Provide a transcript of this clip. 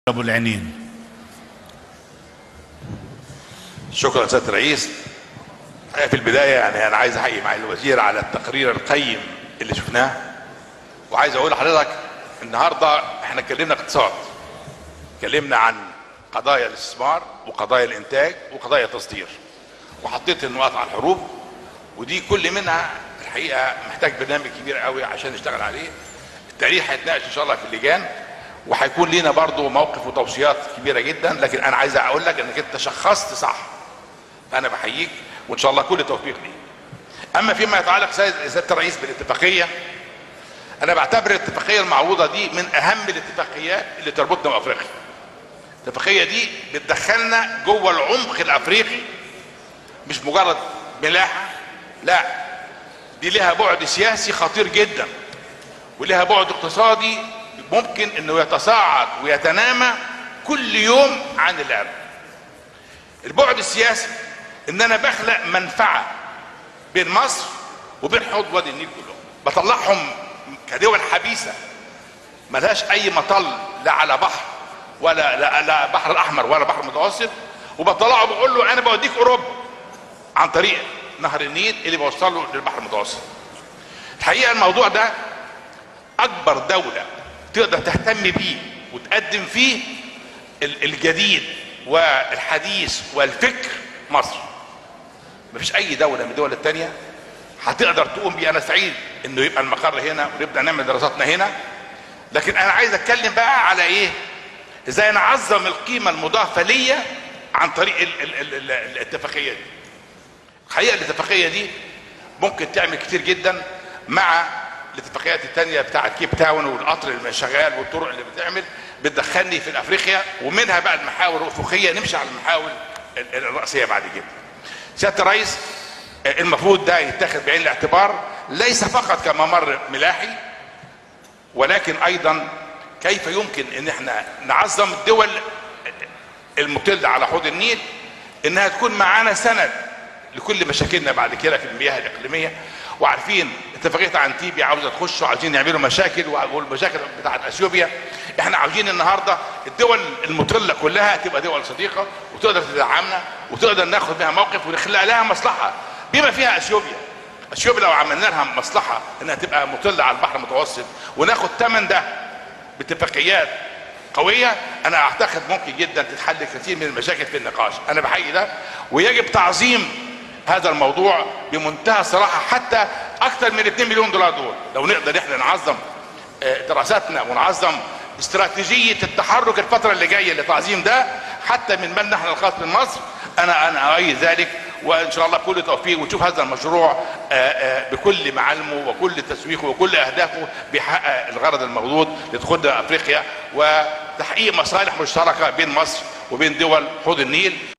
ابو العينين شكرا سياده الرئيس في البدايه يعني انا عايز احيي مع الوزير على التقرير القيم اللي شفناه وعايز اقول لحضرتك النهارده احنا اتكلمنا اقتصاد اتكلمنا عن قضايا الاستثمار وقضايا الانتاج وقضايا التصدير وحطيت النقاط على الحروف ودي كل منها الحقيقه محتاج برنامج كبير قوي عشان نشتغل عليه التاريخ هيتناقش ان شاء الله في اللجان وهيكون لينا برضو موقف وتوصيات كبيره جدا لكن انا عايز اقول لك انك انت شخصت صح فانا بحييك وان شاء الله كل توفيق ليك اما فيما يتعلق سياده الرئيس بالاتفاقيه انا بعتبر الاتفاقيه المعروضه دي من اهم الاتفاقيات اللي تربطنا بافريقيا الاتفاقيه دي بتدخلنا جوه العمق الافريقي مش مجرد ملاحه لا دي لها بعد سياسي خطير جدا ولها بعد اقتصادي ممكن انه يتصاعد ويتنامى كل يوم عن الارض البعد السياسي ان انا بخلق منفعه بين مصر وبين حوض وادي النيل كلهم بطلعهم كدول حبيسه ملهاش اي مطل لا على بحر ولا لا, لا بحر الاحمر ولا بحر المتوسط وبطلعه بقول له انا بوديك اوروبا عن طريق نهر النيل اللي بوصله للبحر المتوسط الحقيقه الموضوع ده اكبر دوله تقدر تهتم بيه وتقدم فيه الجديد والحديث والفكر مصر مفيش اي دولة من الدول التانية هتقدر تقوم بيه انا سعيد انه يبقى المقر هنا ونبدا نعمل دراساتنا هنا لكن انا عايز اتكلم بقى على ايه ازاي نعظم القيمة المضافة ليا عن طريق ال ال ال ال الاتفاقية دي الحقيقة الاتفاقية دي ممكن تعمل كتير جدا مع الاتفاقيات التانية بتاعت كيب تاون والقطر اللي شغال والطرق اللي بتعمل بتدخلني في افريقيا ومنها بقى المحاور الافقيه نمشي على المحاور الرئيسيه بعد كده. سياده الرئيس المفروض ده يتاخد بعين الاعتبار ليس فقط كممر ملاحي ولكن ايضا كيف يمكن ان احنا نعظم الدول المطلة على حوض النيل انها تكون معانا سند لكل مشاكلنا بعد كده في المياه الاقليميه وعارفين اتفاقيه عن تيبي عاوزه تخش وعاوزين يعملوا مشاكل والمشاكل بتاعت اثيوبيا احنا عاوزين النهارده الدول المطله كلها تبقى دول صديقه وتقدر تدعمنا وتقدر ناخد بها موقف ونخلق لها مصلحه بما فيها اثيوبيا اثيوبيا لو عملنا لها مصلحه انها تبقى مطله على البحر المتوسط وناخد ثمن ده باتفاقيات قويه انا اعتقد ممكن جدا تتحل كثير من المشاكل في النقاش انا بحيي ده ويجب تعظيم هذا الموضوع بمنتهى الصراحه حتى اكثر من 2 مليون دولار دول لو نقدر احنا نعظم دراساتنا ونعظم استراتيجيه التحرك الفتره اللي جايه لتعظيم ده حتى من مالنا احنا الخاص من مصر انا انا اؤيد ذلك وان شاء الله كل توفيق ونشوف هذا المشروع بكل معالمه وكل تسويقه وكل اهدافه بيحقق الغرض الموجود لدخول افريقيا وتحقيق مصالح مشتركه بين مصر وبين دول حوض النيل